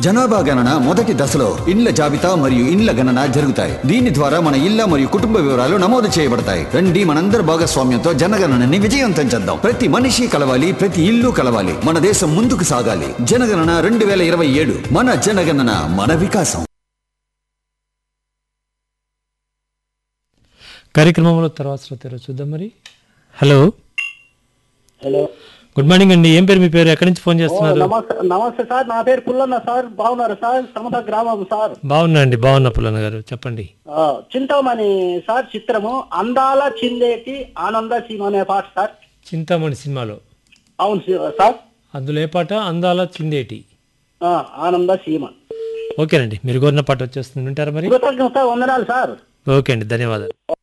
జనాభా గణన మొదటి దశలో ఇండ్ల జాబితా మరియు ఇండ్ల గణన జరుగుతాయి దీని ద్వారా మన ఇళ్ల మరియు కుటుంబ వివరాలు నమోదు చేయబడతాయి రండి మనందరి భాగస్వామ్యంతో జనగణనని విజయవంతం చేద్దాం ప్రతి మనిషి కలవాలి ప్రతి ఇల్లు కలవాలి మన దేశం ముందుకు సాగాలి జనగణన రెండు వేల ఇరవై ఏడు మన జనగణన మన వికాసం కార్యక్రమంలో తర్వాత శ్రోతలు చూద్దాం మరి హలో హలో గుడ్ మార్నింగ్ అండి ఏం పేరు మీ పేరు ఎక్కడి నుంచి ఫోన్ చేస్తున్నారు నమస్తే నమస్తే సార్ నా పేరు పుల్లన్న సార్ బాగున్నారు సార్ సమత గ్రామం సార్ బాగున్నా అండి బాగున్నా పుల్లన్న గారు చెప్పండి ఆ, చింతామణి సార్ చిత్రము అందాల చిందేటి ఆనంద సీమ అనే పాట సార్ చింతామణి సినిమాలో అవును సి- సార్ అందులో ఏ పాట అందాల చిందేటి ఆ, ఆనంద సీమ ఓకేనండి మీరు కోరిన పాట వచ్చేస్తుంది వింటారా మరి కృతజ్ఞత వందనాలు సార్ ఓకే అండి ధన్యవాదాలు